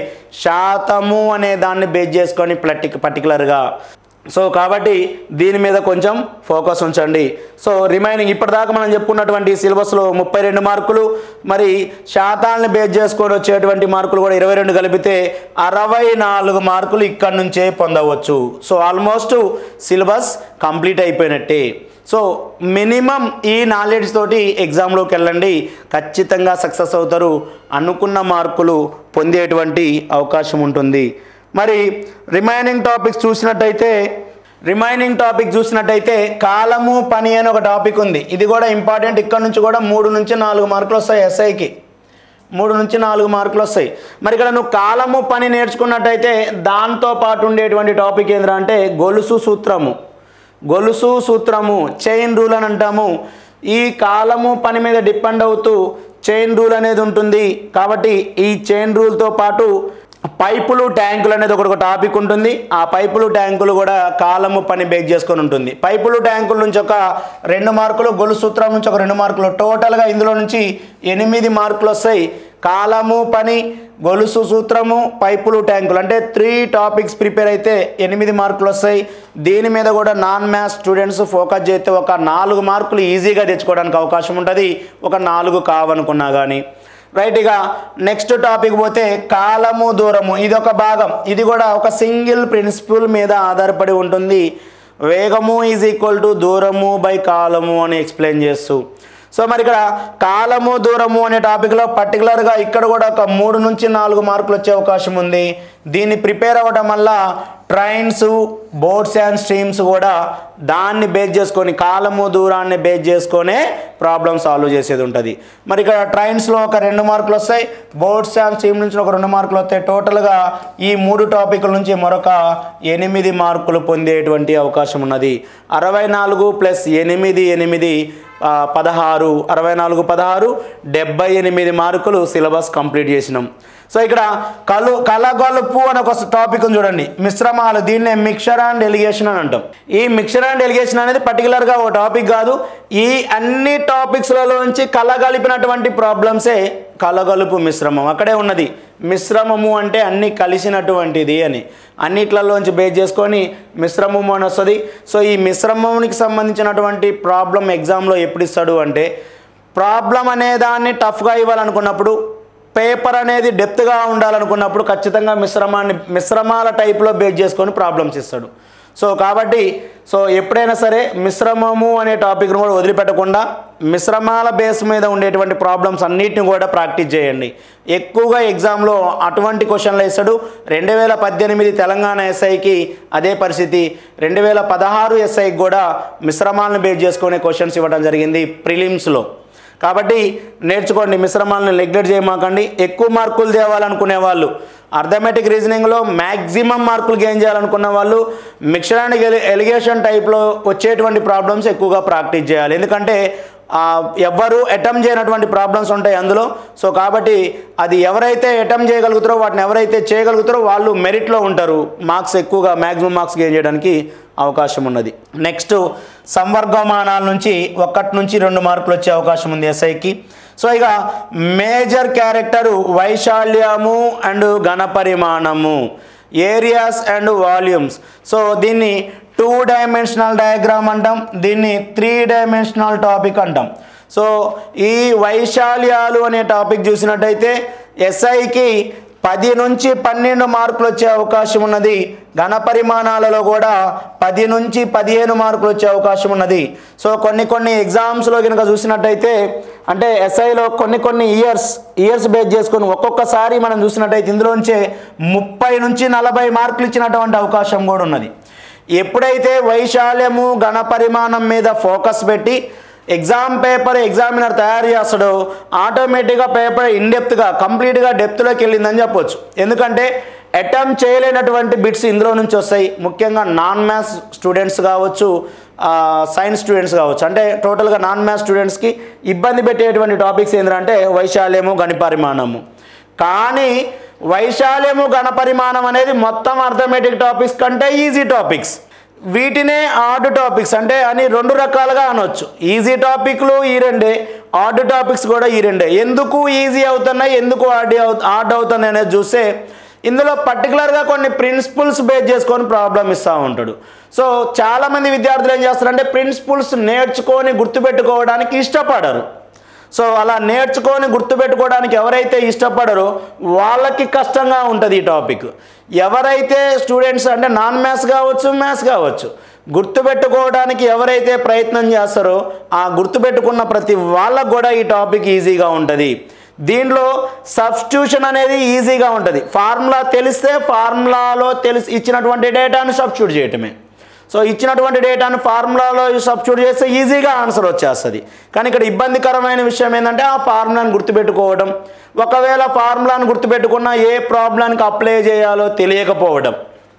శాతము అనే దాన్ని బేస్ చేసుకొని పర్టిక్ పర్టికులర్గా సో కాబట్టి దీని మీద కొంచెం ఫోకస్ ఉంచండి సో రిమైనింగ్ ఇప్పటిదాకా మనం చెప్పుకున్నటువంటి సిలబస్లో ముప్పై రెండు మార్కులు మరి శాతాలను బేస్ చేసుకొని వచ్చేటువంటి మార్కులు కూడా ఇరవై రెండు కలిపితే అరవై నాలుగు మార్కులు ఇక్కడి నుంచే పొందవచ్చు సో ఆల్మోస్ట్ సిలబస్ కంప్లీట్ అయిపోయినట్టే సో మినిమం ఈ నాలెడ్జ్ తోటి ఎగ్జామ్లోకి వెళ్ళండి ఖచ్చితంగా సక్సెస్ అవుతారు అనుకున్న మార్కులు పొందేటువంటి అవకాశం ఉంటుంది మరి రిమైనింగ్ టాపిక్స్ చూసినట్టయితే రిమైనింగ్ టాపిక్ చూసినట్టయితే కాలము పని అని ఒక టాపిక్ ఉంది ఇది కూడా ఇంపార్టెంట్ ఇక్కడ నుంచి కూడా మూడు నుంచి నాలుగు మార్కులు వస్తాయి ఎస్ఐకి మూడు నుంచి నాలుగు మార్కులు వస్తాయి మరి ఇక్కడ నువ్వు కాలము పని నేర్చుకున్నట్టయితే దాంతో పాటు ఉండేటువంటి టాపిక్ ఏంద్రా అంటే గొలుసు సూత్రము గొలుసు సూత్రము చైన్ రూల్ అని అంటాము ఈ కాలము పని మీద డిపెండ్ అవుతూ చైన్ రూల్ అనేది ఉంటుంది కాబట్టి ఈ చైన్ రూల్తో పాటు పైపులు ట్యాంకులు అనేది ఒకటి ఒక టాపిక్ ఉంటుంది ఆ పైపులు ట్యాంకులు కూడా కాలము పని బేక్ చేసుకొని ఉంటుంది పైపులు ట్యాంకుల నుంచి ఒక రెండు మార్కులు గొలుసు సూత్రం నుంచి ఒక రెండు మార్కులు టోటల్గా ఇందులో నుంచి ఎనిమిది మార్కులు వస్తాయి కాలము పని గొలుసు సూత్రము పైపులు ట్యాంకులు అంటే త్రీ టాపిక్స్ ప్రిపేర్ అయితే ఎనిమిది మార్కులు వస్తాయి దీని మీద కూడా నాన్ మ్యాథ్స్ స్టూడెంట్స్ ఫోకస్ చేస్తే ఒక నాలుగు మార్కులు ఈజీగా తెచ్చుకోవడానికి అవకాశం ఉంటుంది ఒక నాలుగు కావనుకున్నా కానీ రైట్ ఇక నెక్స్ట్ టాపిక్ పోతే కాలము దూరము ఇది ఒక భాగం ఇది కూడా ఒక సింగిల్ ప్రిన్సిపల్ మీద ఆధారపడి ఉంటుంది వేగము ఈజ్ ఈక్వల్ టు దూరము బై కాలము అని ఎక్స్ప్లెయిన్ చేస్తూ సో మరి ఇక్కడ కాలము దూరము అనే టాపిక్లో పర్టికులర్గా ఇక్కడ కూడా ఒక మూడు నుంచి నాలుగు మార్కులు వచ్చే అవకాశం ఉంది దీన్ని ప్రిపేర్ అవ్వడం వల్ల ట్రైన్స్ బోట్స్ అండ్ స్ట్రీమ్స్ కూడా దాన్ని బేస్ చేసుకొని కాలము దూరాన్ని బేస్ చేసుకొనే ప్రాబ్లమ్ సాల్వ్ చేసేది ఉంటుంది మరి ఇక్కడ ట్రైన్స్లో ఒక రెండు మార్కులు వస్తాయి బోట్స్ అండ్ స్ట్రీమ్ నుంచి ఒక రెండు మార్కులు వస్తాయి టోటల్గా ఈ మూడు టాపిక్ల నుంచి మరొక ఎనిమిది మార్కులు పొందేటువంటి అవకాశం ఉన్నది అరవై నాలుగు ప్లస్ ఎనిమిది ఎనిమిది ఆ, పదహారు అరవై నాలుగు పదహారు డెబ్బై ఎనిమిది మార్కులు సిలబస్ కంప్లీట్ చేసినాం సో ఇక్కడ కలు కలగలుపు అని ఒక టాపిక్ ఉంది చూడండి మిశ్రమాలు దీన్నే మిక్చర్ అండ్ ఎలిగేషన్ అని అంటాం ఈ మిక్చర్ అండ్ ఎలిగేషన్ అనేది పర్టికులర్గా ఒక టాపిక్ కాదు ఈ అన్ని టాపిక్స్లలోంచి కలగలిపినటువంటి ప్రాబ్లమ్సే కలగలుపు మిశ్రమం అక్కడే ఉన్నది మిశ్రమము అంటే అన్ని కలిసినటువంటిది అని అన్నిట్లలోంచి బేస్ చేసుకొని మిశ్రమము అని వస్తుంది సో ఈ మిశ్రమానికి సంబంధించినటువంటి ప్రాబ్లం ఎగ్జామ్లో ఎప్పుడు ఇస్తాడు అంటే ప్రాబ్లం అనే దాన్ని టఫ్గా ఇవ్వాలనుకున్నప్పుడు పేపర్ అనేది డెప్త్గా ఉండాలనుకున్నప్పుడు ఖచ్చితంగా మిశ్రమాన్ని మిశ్రమాల టైప్లో బేస్ చేసుకొని ప్రాబ్లమ్స్ ఇస్తాడు సో కాబట్టి సో ఎప్పుడైనా సరే మిశ్రమము అనే టాపిక్ను కూడా వదిలిపెట్టకుండా మిశ్రమాల బేస్ మీద ఉండేటువంటి ప్రాబ్లమ్స్ అన్నిటిని కూడా ప్రాక్టీస్ చేయండి ఎక్కువగా ఎగ్జామ్లో అటువంటి క్వశ్చన్లు వేస్తాడు రెండు వేల పద్దెనిమిది తెలంగాణ ఎస్ఐకి అదే పరిస్థితి రెండు వేల పదహారు ఎస్ఐకి కూడా మిశ్రమాలను బేస్ చేసుకునే క్వశ్చన్స్ ఇవ్వడం జరిగింది ప్రిలిమ్స్లో కాబట్టి నేర్చుకోండి మిశ్రమాలను నెగ్లెక్ట్ చేయమాకండి ఎక్కువ మార్కులు తేవాలనుకునే వాళ్ళు అర్థమెటిక్ రీజనింగ్లో మ్యాక్సిమం మార్కులు గెయిన్ చేయాలనుకున్న వాళ్ళు మిక్చర్ అండ్ ఎలిగేషన్ టైప్లో వచ్చేటువంటి ప్రాబ్లమ్స్ ఎక్కువగా ప్రాక్టీస్ చేయాలి ఎందుకంటే ఆ, ఎవ్వరు అటెంప్ట్ చేయనటువంటి ప్రాబ్లమ్స్ ఉంటాయి అందులో సో కాబట్టి అది ఎవరైతే అటెంప్ట్ చేయగలుగుతారో వాటిని ఎవరైతే చేయగలుగుతారో వాళ్ళు మెరిట్లో ఉంటారు మార్క్స్ ఎక్కువగా మ్యాక్సిమం మార్క్స్ గెయిన్ చేయడానికి అవకాశం ఉన్నది నెక్స్ట్ సంవర్గమానాల నుంచి ఒకటి నుంచి రెండు మార్కులు వచ్చే అవకాశం ఉంది ఎస్ఐకి సో ఇక మేజర్ క్యారెక్టరు వైశాల్యము అండ్ ఘనపరిమాణము ఏరియాస్ అండ్ వాల్యూమ్స్ సో దీన్ని టూ డైమెన్షనల్ డయాగ్రామ్ అంటాం దీన్ని త్రీ డైమెన్షనల్ టాపిక్ అంటాం సో ఈ వైశాల్యాలు అనే టాపిక్ చూసినట్టయితే ఎస్ఐకి పది నుంచి పన్నెండు మార్కులు వచ్చే అవకాశం ఉన్నది ఘన పరిమాణాలలో కూడా పది నుంచి పదిహేను మార్కులు వచ్చే అవకాశం ఉన్నది సో కొన్ని కొన్ని ఎగ్జామ్స్లో కనుక చూసినట్టయితే అంటే ఎస్ఐలో కొన్ని కొన్ని ఇయర్స్ ఇయర్స్ బేస్ చేసుకొని ఒక్కొక్కసారి మనం చూసినట్టయితే ఇందులోంచే ముప్పై నుంచి నలభై మార్కులు ఇచ్చినటువంటి అవకాశం కూడా ఉన్నది ఎప్పుడైతే వైశాల్యము ఘన పరిమాణం మీద ఫోకస్ పెట్టి ఎగ్జామ్ పేపర్ ఎగ్జామినర్ తయారు చేస్తాడో ఆటోమేటిక్గా పేపర్ ఇన్డెప్త్గా కంప్లీట్గా డెప్త్లోకి వెళ్ళిందని చెప్పొచ్చు ఎందుకంటే అటెంప్ట్ చేయలేనటువంటి బిట్స్ ఇందులో నుంచి వస్తాయి ముఖ్యంగా నాన్ మ్యాథ్స్ స్టూడెంట్స్ కావచ్చు సైన్స్ స్టూడెంట్స్ కావచ్చు అంటే టోటల్గా నాన్ మ్యాథ్స్ స్టూడెంట్స్కి ఇబ్బంది పెట్టేటువంటి టాపిక్స్ ఏంటంటే వైశాల్యము గణపరిమాణము కానీ వైశాల్యము గణపరిమాణం అనేది మొత్తం అర్థమెటిక్ టాపిక్స్ కంటే ఈజీ టాపిక్స్ వీటినే ఆర్డ్ టాపిక్స్ అంటే అని రెండు రకాలుగా అనొచ్చు ఈజీ టాపిక్లు ఈ రెండే ఆర్డ్ టాపిక్స్ కూడా ఈ రెండే ఎందుకు ఈజీ అవుతున్నాయి ఎందుకు ఆర్డ్ ఆర్డ్ అవుతున్నాయి అనేది చూస్తే ఇందులో పర్టికులర్గా కొన్ని ప్రిన్సిపల్స్ బేస్ చేసుకొని ప్రాబ్లం ఇస్తూ ఉంటాడు సో చాలామంది విద్యార్థులు ఏం చేస్తారంటే ప్రిన్సిపల్స్ నేర్చుకొని గుర్తుపెట్టుకోవడానికి ఇష్టపడరు సో అలా నేర్చుకొని గుర్తుపెట్టుకోవడానికి ఎవరైతే ఇష్టపడరో వాళ్ళకి కష్టంగా ఉంటుంది ఈ టాపిక్ ఎవరైతే స్టూడెంట్స్ అంటే నాన్ మ్యాథ్స్ కావచ్చు మ్యాథ్స్ కావచ్చు గుర్తుపెట్టుకోవడానికి ఎవరైతే ప్రయత్నం చేస్తారో ఆ గుర్తుపెట్టుకున్న ప్రతి వాళ్ళకు కూడా ఈ టాపిక్ ఈజీగా ఉంటుంది దీనిలో సబ్స్టిట్యూషన్ అనేది ఈజీగా ఉంటుంది ఫార్ములా తెలిస్తే ఫార్ములాలో తెలిసి ఇచ్చినటువంటి డేటాను సబ్స్టిట్యూట్ చేయటమే సో ఇచ్చినటువంటి డేటాను ఫార్ములాలో సబ్స్టిట్యూట్ చేస్తే ఈజీగా ఆన్సర్ వచ్చేస్తుంది కానీ ఇక్కడ ఇబ్బందికరమైన విషయం ఏంటంటే ఆ ఫార్ములాను గుర్తుపెట్టుకోవడం ఒకవేళ ఫార్ములాను గుర్తుపెట్టుకున్న ఏ ప్రాబ్లానికి అప్లై చేయాలో తెలియకపోవడం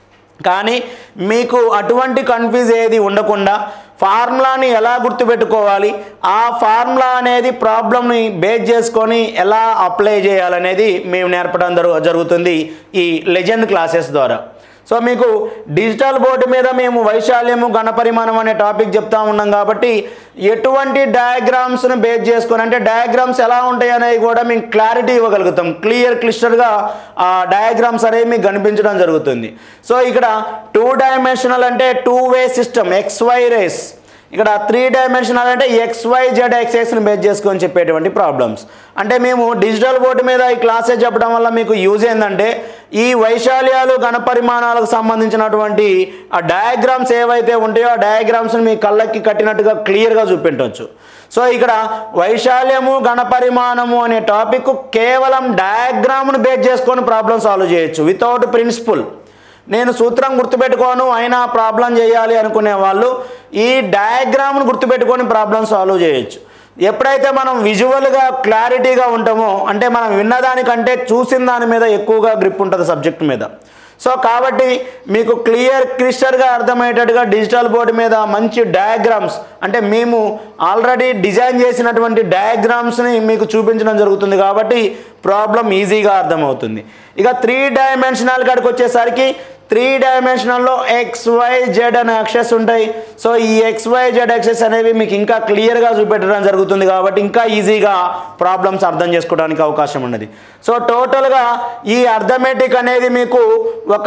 కానీ మీకు అటువంటి కన్ఫ్యూజ్ ఏది ఉండకుండా ఫార్ములాని ఎలా గుర్తుపెట్టుకోవాలి ఆ ఫార్ములా అనేది ప్రాబ్లమ్ని బేస్ చేసుకొని ఎలా అప్లై చేయాలనేది మేము నేర్పడం జరుగు జరుగుతుంది ఈ లెజెండ్ క్లాసెస్ ద్వారా సో మీకు డిజిటల్ బోర్డు మీద మేము వైశాల్యము ఘనపరిమాణం అనే టాపిక్ చెప్తా ఉన్నాం కాబట్టి ఎటువంటి డయాగ్రామ్స్ని బేస్ చేసుకొని అంటే డయాగ్రామ్స్ ఎలా ఉంటాయి అనేవి కూడా మేము క్లారిటీ ఇవ్వగలుగుతాం క్లియర్ క్లిస్టర్గా ఆ డయాగ్రామ్స్ అనేవి మీకు కనిపించడం జరుగుతుంది సో ఇక్కడ టూ డైమెన్షనల్ అంటే two way system X Y rays ఇక్కడ త్రీ డైమెన్షనల్ అంటే ఎక్స్ వై జెడ్ ఎక్స్ఎక్స్ని బేస్ చేసుకొని చెప్పేటువంటి ప్రాబ్లమ్స్ అంటే మేము డిజిటల్ బోర్డు మీద ఈ క్లాసెస్ చెప్పడం వల్ల మీకు యూజ్ ఏంటంటే ఈ వైశాల్యాలు ఘనపరిమాణాలకు సంబంధించినటువంటి ఆ డయాగ్రామ్స్ ఏవైతే ఉంటాయో ఆ డయాగ్రామ్స్ని మీ కళ్ళకి కట్టినట్టుగా క్లియర్గా చూపించవచ్చు సో ఇక్కడ వైశాల్యము ఘనపరిమాణము అనే టాపిక్ కేవలం డయాగ్రామ్ను బేస్ చేసుకొని ప్రాబ్లమ్ సాల్వ్ చేయొచ్చు వితౌట్ ప్రిన్సిపల్ నేను సూత్రం గుర్తుపెట్టుకోను అయినా ప్రాబ్లం చేయాలి అనుకునే వాళ్ళు ఈ డయాగ్రామ్ను గుర్తుపెట్టుకొని ప్రాబ్లం సాల్వ్ చేయొచ్చు ఎప్పుడైతే మనం విజువల్గా క్లారిటీగా ఉంటామో అంటే మనం విన్నదానికంటే చూసిన దాని మీద ఎక్కువగా గ్రిప్ ఉంటుంది సబ్జెక్ట్ మీద సో కాబట్టి మీకు క్లియర్ క్రిస్టల్గా అర్థమయ్యేటట్టుగా డిజిటల్ బోర్డు మీద మంచి డయాగ్రామ్స్ అంటే మేము ఆల్రెడీ డిజైన్ చేసినటువంటి డయాగ్రామ్స్ని మీకు చూపించడం జరుగుతుంది కాబట్టి ప్రాబ్లం ఈజీగా అర్థమవుతుంది ఇక త్రీ డైమెన్షనల్ కాడికి వచ్చేసరికి త్రీ డైమెన్షనల్లో ఎక్స్ వై జెడ్ అనే అక్షస్ ఉంటాయి సో ఈ ఎక్స్ వై జెడ్ అక్షస్ అనేవి మీకు ఇంకా క్లియర్గా చూపెట్టడం జరుగుతుంది కాబట్టి ఇంకా ఈజీగా ప్రాబ్లమ్స్ అర్థం చేసుకోవడానికి అవకాశం ఉన్నది సో టోటల్గా ఈ అర్థమెటిక్ అనేది మీకు ఒక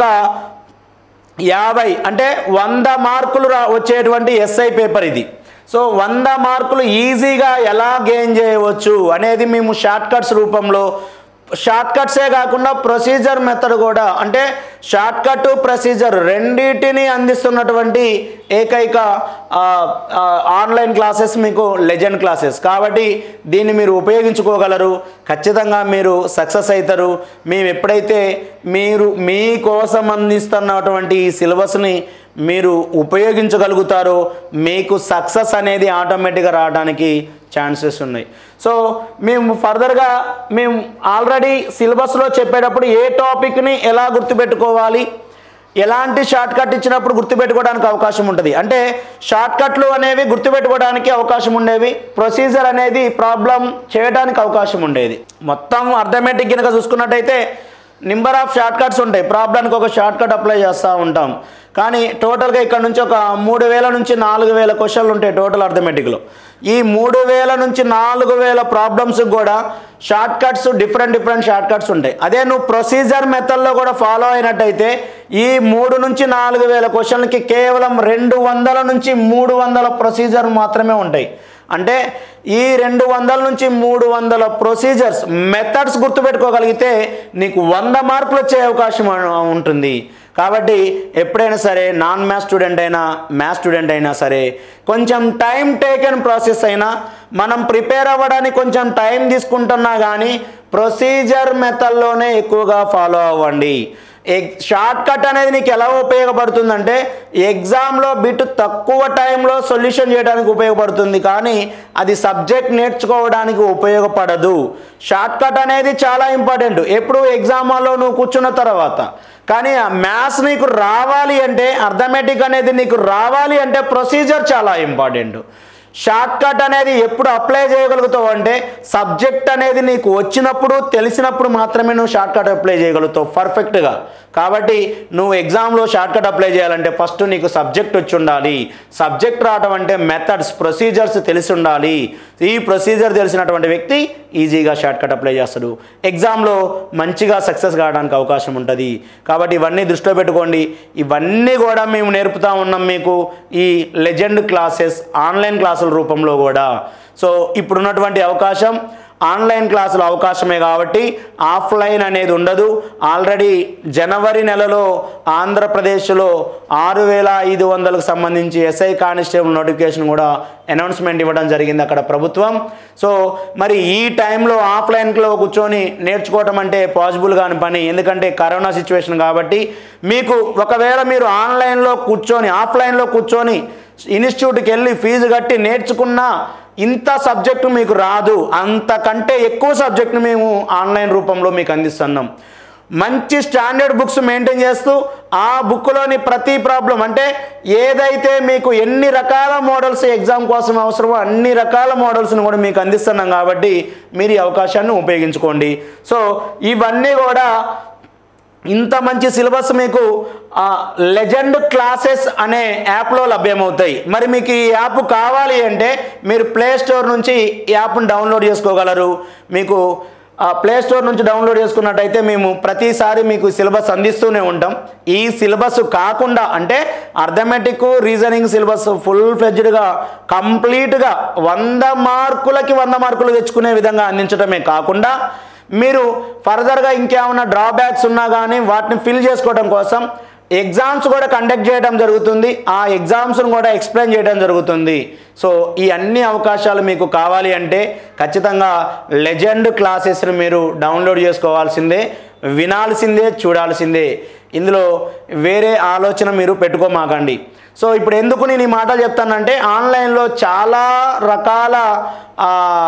యాభై అంటే వంద మార్కులు రా వచ్చేటువంటి ఎస్ఐ పేపర్ ఇది సో వంద మార్కులు ఈజీగా ఎలా గెయిన్ చేయవచ్చు అనేది మేము షార్ట్ కట్స్ రూపంలో షార్ట్ కట్సే కాకుండా ప్రొసీజర్ మెథడ్ కూడా అంటే షార్ట్ కట్ ప్రొసీజర్ రెండింటిని అందిస్తున్నటువంటి ఏకైక ఆ, ఆ, ఆన్లైన్ క్లాసెస్ మీకు లెజెండ్ క్లాసెస్ కాబట్టి దీన్ని మీరు ఉపయోగించుకోగలరు ఖచ్చితంగా మీరు సక్సెస్ అవుతారు మేము ఎప్పుడైతే మీరు మీకోసం అందిస్తున్నటువంటి ఈ సిలబస్ని మీరు ఉపయోగించగలుగుతారో మీకు సక్సెస్ అనేది ఆటోమేటిక్గా రావడానికి ఛాన్సెస్ ఉన్నాయి సో మేము ఫర్దర్గా మేము ఆల్రెడీ సిలబస్లో చెప్పేటప్పుడు ఏ టాపిక్ని ఎలా గుర్తుపెట్టుకోవాలి ఎలాంటి షార్ట్ కట్ ఇచ్చినప్పుడు గుర్తుపెట్టుకోవడానికి అవకాశం ఉంటుంది అంటే షార్ట్ కట్లు అనేవి గుర్తుపెట్టుకోవడానికి అవకాశం ఉండేవి ప్రొసీజర్ అనేది ప్రాబ్లం చేయడానికి అవకాశం ఉండేది మొత్తం అర్థమెటిక్ కనుక చూసుకున్నట్టయితే నెంబర్ ఆఫ్ షార్ట్ కట్స్ ఉంటాయి ప్రాబ్లానికి ఒక షార్ట్ కట్ అప్లై చేస్తూ ఉంటాం కానీ టోటల్గా ఇక్కడ నుంచి ఒక మూడు వేల నుంచి నాలుగు వేల క్వశ్చన్లు ఉంటాయి టోటల్ అర్థమెటిక్లో ఈ మూడు వేల నుంచి నాలుగు వేల ప్రాబ్లమ్స్కి కూడా short cuts different different short cuts ఉంటాయి అదే నువ్వు ప్రొసీజర్ మెథడ్లో కూడా ఫాలో అయినట్టయితే ఈ మూడు నుంచి నాలుగు వేల క్వశ్చన్లకి కేవలం రెండు వందల నుంచి మూడు వందల ప్రొసీజర్ మాత్రమే ఉంటాయి అంటే ఈ రెండు వందల నుంచి మూడు వందల ప్రొసీజర్స్ మెథడ్స్ గుర్తుపెట్టుకోగలిగితే నీకు వంద మార్కులు వచ్చే అవకాశం ఉంటుంది కాబట్టి ఎప్పుడైనా సరే నాన్ మ్యాథ్స్ స్టూడెంట్ అయినా మ్యాథ్స్ స్టూడెంట్ అయినా సరే కొంచెం టైం టేకెన్ ప్రాసెస్ అయినా మనం ప్రిపేర్ అవ్వడానికి కొంచెం టైం తీసుకుంటున్నా కానీ ప్రొసీజర్ మెథడ్లోనే ఎక్కువగా ఫాలో అవ్వండి ఎగ్ షార్ట్ కట్ అనేది నీకు ఎలా ఉపయోగపడుతుందంటే ఎగ్జామ్లో బిట్ తక్కువ టైంలో సొల్యూషన్ చేయడానికి ఉపయోగపడుతుంది కానీ అది సబ్జెక్ట్ నేర్చుకోవడానికి ఉపయోగపడదు షార్ట్ కట్ అనేది చాలా ఇంపార్టెంట్ ఎప్పుడు ఎగ్జామ్ హాల్లో నువ్వు కూర్చున్న తర్వాత కానీ ఆ మ్యాథ్స్ నీకు రావాలి అంటే అర్థమెటిక్ అనేది నీకు రావాలి అంటే ప్రొసీజర్ చాలా ఇంపార్టెంట్ షార్ట్ కట్ అనేది ఎప్పుడు అప్లై చేయగలుగుతావు అంటే సబ్జెక్ట్ అనేది నీకు వచ్చినప్పుడు తెలిసినప్పుడు మాత్రమే నువ్వు షార్ట్ కట్ అప్లై చేయగలుగుతావు పర్ఫెక్ట్గా కాబట్టి నువ్వు ఎగ్జామ్లో షార్ట్ కట్ అప్లై చేయాలంటే ఫస్ట్ నీకు సబ్జెక్ట్ వచ్చి ఉండాలి సబ్జెక్ట్ రావడం అంటే మెథడ్స్ ప్రొసీజర్స్ తెలిసి ఉండాలి ఈ ప్రొసీజర్ తెలిసినటువంటి వ్యక్తి ఈజీగా షార్ట్ కట్ అప్లై చేస్తాడు ఎగ్జామ్లో మంచిగా సక్సెస్ కావడానికి అవకాశం ఉంటుంది కాబట్టి ఇవన్నీ దృష్టిలో పెట్టుకోండి ఇవన్నీ కూడా మేము నేర్పుతా ఉన్నాం మీకు ఈ లెజెండ్ క్లాసెస్ ఆన్లైన్ క్లాసుల రూపంలో కూడా సో ఇప్పుడున్నటువంటి అవకాశం ఆన్లైన్ క్లాసుల అవకాశమే కాబట్టి ఆఫ్లైన్ అనేది ఉండదు ఆల్రెడీ జనవరి నెలలో ఆంధ్రప్రదేశ్లో ఆరు వేల ఐదు వందలకు సంబంధించి ఎస్ఐ కానిస్టేబుల్ నోటిఫికేషన్ కూడా అనౌన్స్మెంట్ ఇవ్వడం జరిగింది అక్కడ ప్రభుత్వం సో మరి ఈ టైంలో ఆఫ్లైన్లో కూర్చొని నేర్చుకోవటం అంటే పాసిబుల్ కాని పని ఎందుకంటే కరోనా సిచ్యువేషన్ కాబట్టి మీకు ఒకవేళ మీరు ఆన్లైన్లో కూర్చొని ఆఫ్లైన్లో కూర్చొని ఇన్స్టిట్యూట్కి వెళ్ళి ఫీజు కట్టి నేర్చుకున్నా ఇంత సబ్జెక్టు మీకు రాదు అంతకంటే ఎక్కువ సబ్జెక్ట్ను మేము ఆన్లైన్ రూపంలో మీకు అందిస్తున్నాం మంచి స్టాండర్డ్ బుక్స్ మెయింటైన్ చేస్తూ ఆ బుక్లోని ప్రతి ప్రాబ్లం అంటే ఏదైతే మీకు ఎన్ని రకాల మోడల్స్ ఎగ్జామ్ కోసం అవసరమో అన్ని రకాల మోడల్స్ని కూడా మీకు అందిస్తున్నాం కాబట్టి మీరు ఈ అవకాశాన్ని ఉపయోగించుకోండి సో ఇవన్నీ కూడా ఇంత మంచి సిలబస్ మీకు లెజెండ్ క్లాసెస్ అనే యాప్లో లభ్యమవుతాయి మరి మీకు ఈ యాప్ కావాలి అంటే మీరు ప్లే స్టోర్ నుంచి ఈ యాప్ను డౌన్లోడ్ చేసుకోగలరు మీకు ప్లే స్టోర్ నుంచి డౌన్లోడ్ చేసుకున్నట్టయితే మేము ప్రతిసారి మీకు సిలబస్ అందిస్తూనే ఉంటాం ఈ సిలబస్ కాకుండా అంటే అర్థమెటిక్ రీజనింగ్ సిలబస్ ఫుల్ ఫ్లెడ్జ్డ్గా కంప్లీట్గా వంద మార్కులకి వంద మార్కులు తెచ్చుకునే విధంగా అందించడమే కాకుండా మీరు ఫర్దర్గా ఇంకేమైనా డ్రాబ్యాక్స్ ఉన్నా కానీ వాటిని ఫిల్ చేసుకోవడం కోసం ఎగ్జామ్స్ కూడా కండక్ట్ చేయడం జరుగుతుంది ఆ ఎగ్జామ్స్ను కూడా ఎక్స్ప్లెయిన్ చేయడం జరుగుతుంది సో ఈ అన్ని అవకాశాలు మీకు కావాలి అంటే ఖచ్చితంగా లెజెండ్ క్లాసెస్ని మీరు డౌన్లోడ్ చేసుకోవాల్సిందే వినాల్సిందే చూడాల్సిందే ఇందులో వేరే ఆలోచన మీరు పెట్టుకోమాకండి సో ఇప్పుడు ఎందుకు నేను ఈ మాటలు చెప్తానంటే ఆన్లైన్లో చాలా రకాల ఆ,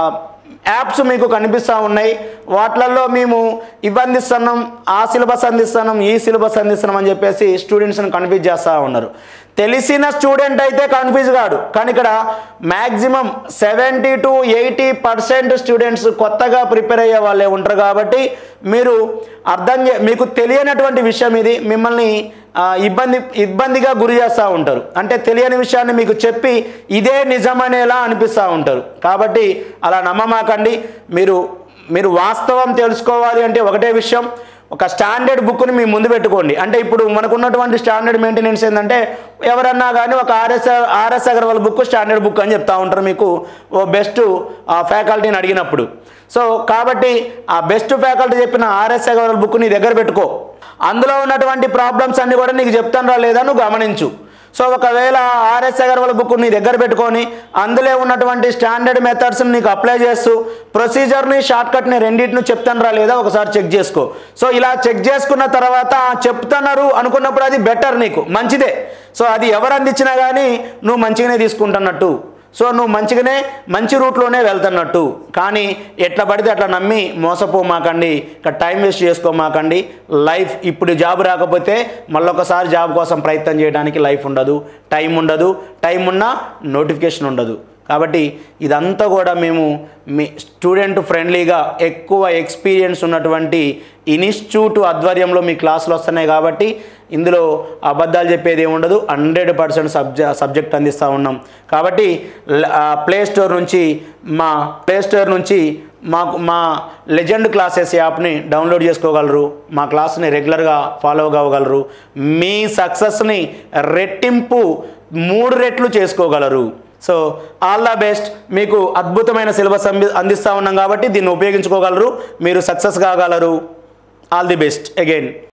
యాప్స్ మీకు కనిపిస్తూ ఉన్నాయి వాటిలలో మేము ఇవి అందిస్తున్నాం ఆ సిలబస్ అందిస్తున్నాం ఈ సిలబస్ అందిస్తున్నాం అని చెప్పేసి స్టూడెంట్స్ని కన్ఫ్యూజ్ చేస్తూ ఉన్నారు తెలిసిన స్టూడెంట్ అయితే కన్ఫ్యూజ్ కాడు కానీ ఇక్కడ maximum seventy to eighty percent students కొత్తగా ప్రిపేర్ అయ్యే వాళ్ళే ఉంటారు కాబట్టి మీరు అర్థం చే మీకు తెలియనటువంటి విషయం ఇది మిమ్మల్ని ఆ, ఇబ్బంది ఇబ్బందిగా గురి చేస్తూ ఉంటారు అంటే తెలియని విషయాన్ని మీకు చెప్పి ఇదే నిజమనేలా అనిపిస్తూ ఉంటారు కాబట్టి అలా నమ్మమాకండి మీరు మీరు వాస్తవం తెలుసుకోవాలి అంటే ఒకటే విషయం ఒక స్టాండర్డ్ బుక్ని మీ ముందు పెట్టుకోండి అంటే ఇప్పుడు మనకు ఉన్నటువంటి స్టాండర్డ్ మెయింటెనెన్స్ ఏంటంటే ఎవరన్నా కానీ ఒక RS RS Agarwal book standard book అని చెప్తా ఉంటారు మీకు ఓ బెస్ట్ ఫ్యాకల్టీని అడిగినప్పుడు సో కాబట్టి ఆ బెస్ట్ ఫ్యాకల్టీ చెప్పిన ఆర్ఎస్ అగర్వాల్ బుక్ నీ దగ్గర పెట్టుకో అందులో ఉన్నటువంటి ప్రాబ్లమ్స్ అన్నీ కూడా నీకు చెప్తాను లేదా నువ్వు గమనించు సో ఒకవేళ ఆర్ఎస్ అగర్వాల్ బుక్ నీ దగ్గర పెట్టుకొని అందులో ఉన్నటువంటి స్టాండర్డ్ మెథడ్స్ని నీకు అప్లై చేస్తూ ప్రొసీజర్ని షార్ట్కట్ని రెండింటిని చెప్తాను రా లేదా ఒకసారి చెక్ చేసుకో సో ఇలా చెక్ చేసుకున్న తర్వాత చెప్తున్నారు అనుకున్నప్పుడు అది బెటర్ నీకు మంచిదే సో అది ఎవరు అందించినా కానీ నువ్వు మంచిగానే తీసుకుంటున్నట్టు సో నువ్వు మంచిగానే మంచి రూట్లోనే వెళ్తున్నట్టు కానీ ఎట్లా పడితే అట్లా నమ్మి మోసపోమాకండి ఇక టైం వేస్ట్ చేసుకోమాకండి లైఫ్ ఇప్పుడు జాబ్ రాకపోతే మళ్ళొకసారి జాబ్ కోసం ప్రయత్నం చేయడానికి లైఫ్ ఉండదు టైం ఉండదు టైం ఉన్నా నోటిఫికేషన్ ఉండదు కాబట్టి ఇదంతా కూడా మేము మీ స్టూడెంట్ ఫ్రెండ్లీగా ఎక్కువ ఎక్స్పీరియన్స్ ఉన్నటువంటి ఇన్స్టిట్యూట్ ఆధ్వర్యంలో మీ క్లాసులు వస్తున్నాయి కాబట్టి ఇందులో అబద్ధాలు చెప్పేది ఏమి ఉండదు హండ్రెడ్ పర్సెంట్ సబ్జె సబ్జెక్ట్ అందిస్తూ ఉన్నాం కాబట్టి ప్లే స్టోర్ నుంచి మా ప్లే స్టోర్ నుంచి మాకు మా లెజెండ్ క్లాసెస్ యాప్ని డౌన్లోడ్ చేసుకోగలరు మా క్లాస్ని రెగ్యులర్గా ఫాలో కావగలరు మీ సక్సెస్ని రెట్టింపు మూడు రెట్లు చేసుకోగలరు సో ఆల్ ద బెస్ట్ మీకు అద్భుతమైన సిలబస్ అంది- అందిస్తూ ఉన్నాం కాబట్టి దీన్ని ఉపయోగించుకోగలరు మీరు సక్సెస్ కాగలరు ఆల్ ది బెస్ట్ అగైన్